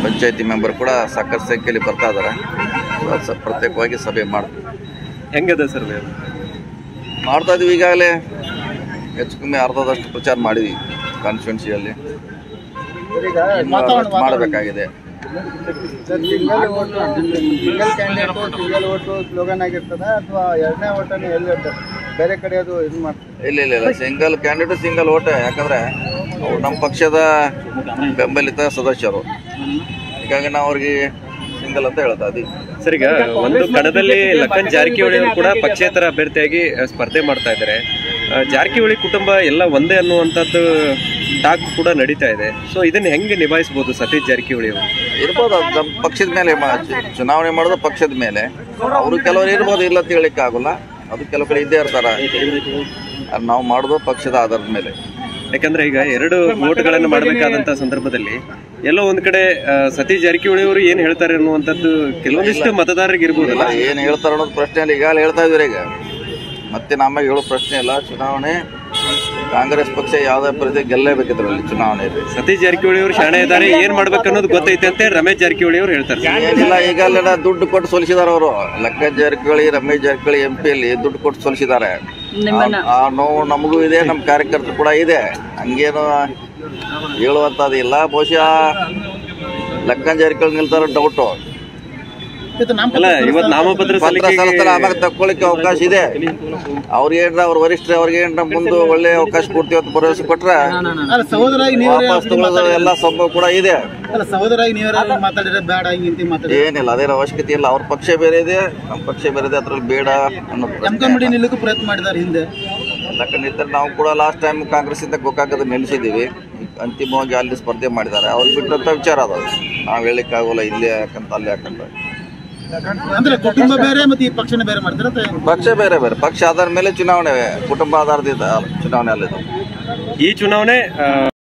ಪಂಚಾಯತಿ member ಕೂಡ ಸಾಕಷ್ಟು ಸಂಖ್ಯೆಯಲ್ಲಿ ಬರ್ತಾ ಇದ್ದಾರೆ ಅದು ಸ- ಪ್ರತ್ಯೇಕವಾಗಿ ಸಭೆ ಮಾಡ್ತೀವಿ ಹೆಂಗದ ಸರ್ವೆ ಮಾಡ್ತಾ ಇದೀವಿ ಈಗಾಗಲೇ ಹೆಚ್ಚು ಕಮ್ಮಿ ಅರ್ಧದಷ್ಟು ಪ್ರಚಾರ ಮಾಡಿದ್ವಿ ಕಾನ್ಸ್ಟಿಟ್ಯೂನ್ಸಿಯಲ್ಲಿ ಮಾಡಬೇಕಾಗಿದೆ single vote single candidate single vote slogan ಆಗಿರ್ತದ ಅಥವಾ ಎರಡನೇ ಓಟನ್ನು ಎಲ್ಲಿ ಇರ್ತದೆ ಬೇರೆ ಕಡೆ ಅದು ಇದು ಮಾಡ್ತಾರೆ ಇಲ್ಲ ಇಲ್ಲ ಇಲ್ಲ ಸಿಂಗಲ್ ಕ್ಯಾಂಡಿಡೇಟ್ ಸಿಂಗಲ್ ಓಟ್ ಯಾಕಂದ್ರೆ ಅವ್ರು ನಮ್ಮ ಪಕ್ಷದ ಬೆಂಬಲಿತ ಸದಸ್ಯರು ಹೀಗಾಗಿ ನಾವು ಅವ್ರಿಗೆ ಸಿಂಗಲ್ ಅಂತ ಹೇಳ್ತಾ ಇದೀವಿ ಸರ್ ಈಗ ಒಂದು ಕಣದಲ್ಲಿ ಲಖನ್ ಜಾರಕಿಹೊಳಿ ಅವರು ಕೂಡ ಪಕ್ಷೇತರ ಅಭ್ಯರ್ಥಿಯಾಗಿ ಅಹ್, ಸ್ಪರ್ಧೆ ಮಾಡ್ತಾ ಇದ್ದಾರೆ ಅಹ್, ಜಾರಕಿಹೊಳಿ ಕುಟುಂಬ ಎಲ್ಲ ಒಂದೇ ಅನ್ನುವಂಥದ್ದು ಟಾಕ್ ಕೂಡ ನಡೀತಾ ಇದೆ ಸೊ ಇದನ್ನ ಹೆಂಗೆ ನಿಭಾಯಿಸಬಹುದು ಸತೀಶ್ ಜಾರಕಿಹೊಳಿ ಅವರು ಇರ್ಬೋದು ಅದು ನಮ್ಮ ಪಕ್ಷದ ಮೇಲೆ ಮಾ- ಚುನಾವಣೆ ಮಾಡೋದು ಪಕ್ಷದ ಮೇಲೆ ಅವರು ಕೆಲವರು ಇರ್ಬೋದು ಇಲ್ಲ ಅಂತ ಹೇಳಿಕ್ಕೆ ಆಗೋಲ್ಲ ಅದು ಕೆಲವು ಕಡೆ ಇದ್ದೇ ಇರ್ತಾರ ಅದು ನಾವು ಮಾಡೋದು ಪಕ್ಷದ ಆಧಾರದ ಮೇಲೆ ಯಾಕಂದ್ರೆ ಈಗ ಎರಡು ವೋಟ್ಗಳನ್ನು ಮಾಡಬೇಕಾದಂತ ಸಂದರ್ಭದಲ್ಲಿ ಎಲ್ಲೋ ಒಂದ್ ಕಡೆ ಅಹ್, ಸತೀಶ್ ಜಾರಕಿಹೊಳಿ ಅವರು ಏನ್ ಹೇಳ್ತಾರೆ ಅನ್ನುವಂಥದ್ದು ಕೆಲವೊಂದಿಷ್ಟು ಮತದಾರರಿಗೆ ಇರ್ಬೋದಲ್ಲ ಏನು ಹೇಳ್ತಾರೆ ಅನ್ನೋದು ಪ್ರಶ್ನೆ ಇಲ್ಲ ಈಗಾಗಲೇ ಹೇಳ್ತಾ ಇದ್ದೀರಿ ಈಗ ಮತ್ತೆ ನಮಗೆ ಹೇಳೋ ಪ್ರಶ್ನೆ ಇಲ್ಲ ಚುನಾವಣೆ ಕಾಂಗ್ರೆಸ್ ಪಕ್ಷ ಯಾವುದೇ ಪ್ರತಿ ಗೆಲ್ಲೇಬೇಕಿದ್ರಲ್ಲಿ ಚುನಾವಣೆಯಲ್ಲಿ ಸತೀಶ್ ಜಾರಕಿಹೊಳಿ ಅವರು ಶಾಣೆ ಇದ್ದಾರೆ ಏನ್ ಮಾಡ್ಬೇಕು ಅನ್ನೋದು ಗೊತ್ತೈತೆ ಅಂತ ರಮೇಶ್ ಜಾರಕಿಹೊಳಿ ಅವರು ಹೇಳ್ತಾರೆ ಏನಿಲ್ಲ ಈಗಲೆಲ್ಲ ದುಡ್ಡು ಕೊಟ್ಟು ಸೋಲಿಸಿದಾರೆ ಅವರು ಲಕ್ಕ ಜಾರಕಿಹೊಳಿ ರಮೇಶ್ ಜಾರಕಿಹೊಳಿ ಎಂ ಪಿಯಲ್ಲಿ ದುಡ್ಡು ಕೊಟ್ಟು ಸೋಲಿಸಿದ್ದಾರೆ ಆ- ಆ ನೋವು ನಮಗೂ ಇದೆ ನಮ್ಮ ಕಾರ್ಯಕರ್ತರು ಕೂಡ ಇದೆ ಹಂಗೇನು ಹೇಳುವಂಥದ್ದು ಇಲ್ಲ ಬಹುಶಃ ಲಕ್ಕನ್ ಜಾರಕಿಹೊಳಿ ನಿಲ್ತಾರ ಡೌಟು ಅಲ್ಲ ಇವತ್ ನಾಮಪತ್ರ ಪತ್ರ ಸಲ್ಲಿಕೆಗೆ ಸಲ್ಲಿಸ್ತಾರೆ ಆಮೇಲೆ ತಕ್ಕೊಳ್ಳಿಕ್ಕೆ ಅವಕಾಶ ಇದೆ ಅವ್ರಿಗೆ ಏನ್ರ ಅವ್ರ ವರಿಷ್ಠ ಅವ್ರಿಗೆ ಏನ್ರ ಮುಂದೆ ಒಳ್ಳೆ ಅವಕಾಶ ಕೊಡ್ತೀವಿ ಅಂತ ಭರವಸೆ ಕೊಟ್ರೆ ಅಲ್ಲ ಸಹೋದರಾಗಿ ನೀವು ವಾಪಸ್ ತಗೊಳ್ಳೋದು ಎಲ್ಲ ಸಂಭವ ಕೂಡ ಇದೆ ಅಲ್ಲ ಸಹೋದರಾಗಿ ನೀವು ಮಾತಾಡಿದ್ರೆ ಬೇಡ ಹಿಂಗಿಂತ ಮಾತಾಡಿ ಏನಿಲ್ಲ ಅದೇನು ಅವಶ್ಯಕತೆ ಇಲ್ಲ ಅವ್ರ ಪಕ್ಷ ಬೇರೆ ಇದೆ ನಮ್ಮ ಪಕ್ಷ ಬೇರೆ ಇದೆ ಅದ್ರಲ್ಲಿ ಬೇಡ ಅನ್ನೋ ಎಂ ಕಮಿಟಿ ನಿಲ್ಲಕ್ಕೂ ಪ್ರಯತ್ನ ಮಾಡಿದ್ದಾರೆ ಹಿಂದೆ ಯಾಕಂದ್ರೆ ನಾವು ಕೂಡ ಲಾಸ್ಟ್ ಟೈಮ್ ಕಾಂಗ್ರೆಸ್ ಇಂದ ಗೋಕಾಕದ ನಿಲ್ಲಿಸಿದ್ದೀವಿ ಅಂತಿಮವಾಗಿ ಅಲ್ಲಿ ಸ್ಪರ್ಧೆ ಮಾಡಿದ್ದಾರೆ ಅವ್ರು ಬಿಟ್ಟಂತ ವಿಚಾರ ಅದು ನಾವು ಹೇಳಿಕ್ಕಾಗೋಲ್ಲ ಇಲ್ಲೇ ಯಾಕಂತ ಅಲ್ಲಿ ಯಾಕಂತ ಅಂದ್ರೆ ಕುಟುಂಬ ಬೇರೆ ಮತ್ತೆ ಈ ಪಕ್ಷನ ಬೇರೆ ಮಾಡ್ತಾರೆ ಅಥವಾ ಪಕ್ಷ ಬೇರೆ ಬೇರೆ ಪಕ್ಷ ಆಧಾರ ಮೇಲೆ ಚುನಾವಣೆ ಕುಟುಂಬ ಆಧಾರದಿಂದ ಚುನಾವಣೆ ಅಲ್ಲಿದೆ ಈ ಚುನಾವಣೆ ಅಹ್,